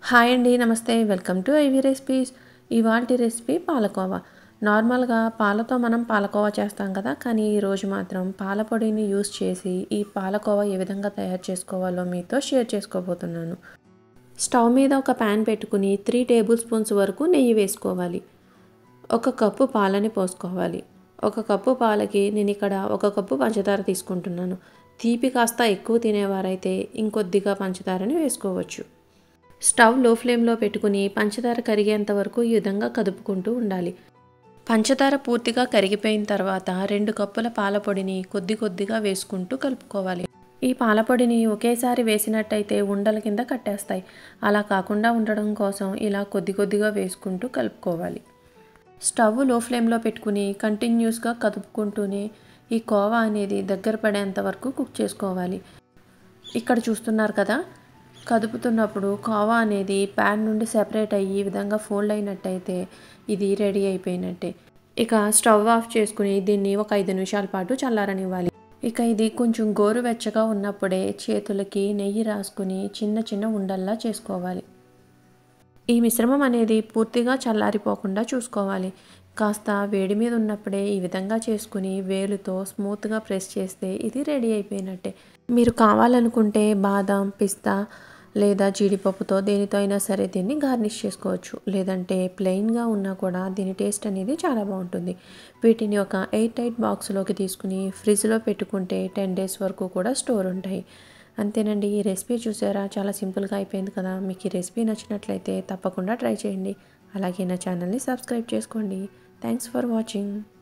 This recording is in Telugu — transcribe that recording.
హాయ్ అండి నమస్తే వెల్కమ్ టు ఐవి రెసిపీస్ ఇవాళ రెసిపీ పాలకోవా నార్మల్గా పాలతో మనం పాలకోవా చేస్తాం కదా కానీ ఈరోజు మాత్రం పాల పొడిని యూస్ చేసి ఈ పాలకోవా ఏ విధంగా తయారు చేసుకోవాలో మీతో షేర్ చేసుకోబోతున్నాను స్టవ్ మీద ఒక ప్యాన్ పెట్టుకుని త్రీ టేబుల్ స్పూన్స్ వరకు నెయ్యి వేసుకోవాలి ఒక కప్పు పాలని పోసుకోవాలి ఒక కప్పు పాలకి నేను ఇక్కడ ఒక కప్పు పంచదార తీసుకుంటున్నాను తీపి కాస్త ఎక్కువ తినేవారైతే ఇంకొద్దిగా పంచదారని వేసుకోవచ్చు స్టవ్ లో ఫ్లేమ్లో పెట్టుకుని పంచదార కరిగేంత వరకు ఈ విధంగా కదుపుకుంటూ ఉండాలి పంచదార పూర్తిగా కరిగిపోయిన తర్వాత రెండు కప్పుల పాల పొడిని కొద్ది కొద్దిగా వేసుకుంటూ కలుపుకోవాలి ఈ పాల పొడిని ఒకేసారి వేసినట్టయితే ఉండల కింద కట్టేస్తాయి అలా కాకుండా ఉండడం కోసం ఇలా కొద్ది కొద్దిగా వేసుకుంటూ కలుపుకోవాలి స్టవ్ లో ఫ్లేమ్లో పెట్టుకుని కంటిన్యూస్గా కదుపుకుంటూనే ఈ కోవా అనేది దగ్గర పడేంత వరకు కుక్ చేసుకోవాలి ఇక్కడ చూస్తున్నారు కదా కదుపుతున్నప్పుడు కోవా అనేది ప్యాన్ నుండి సెపరేట్ అయ్యి ఈ విధంగా ఫోల్డ్ అయినట్టయితే ఇది రెడీ అయిపోయినట్టే ఇక స్టవ్ ఆఫ్ చేసుకుని దీన్ని ఒక ఐదు నిమిషాల పాటు చల్లారనివ్వాలి ఇక ఇది కొంచెం గోరువెచ్చగా ఉన్నప్పుడే చేతులకి నెయ్యి రాసుకుని చిన్న చిన్న ఉండల్లా చేసుకోవాలి ఈ మిశ్రమం అనేది పూర్తిగా చల్లారిపోకుండా చూసుకోవాలి కాస్త వేడి మీద ఉన్నప్పుడే ఈ విధంగా చేసుకుని వేలుతో స్మూత్గా ప్రెస్ చేస్తే ఇది రెడీ అయిపోయినట్టే మీరు కావాలనుకుంటే బాదం పిస్తా లేదా జీడిపప్పుతో దేనితో అయినా సరే దీన్ని గార్నిష్ చేసుకోవచ్చు లేదంటే ప్లెయిన్గా ఉన్నా కూడా దీని టేస్ట్ అనేది చాలా బాగుంటుంది వీటిని ఒక ఎయిట్ ఎయిట్ బాక్స్లోకి తీసుకుని ఫ్రిడ్జ్లో పెట్టుకుంటే టెన్ డేస్ వరకు కూడా స్టోర్ ఉంటాయి అంతేనండి ఈ రెసిపీ చూసారా చాలా సింపుల్గా అయిపోయింది కదా మీకు ఈ రెసిపీ నచ్చినట్లయితే తప్పకుండా ట్రై చేయండి అలాగే నా ఛానల్ని సబ్స్క్రైబ్ చేసుకోండి థ్యాంక్స్ ఫర్ వాచింగ్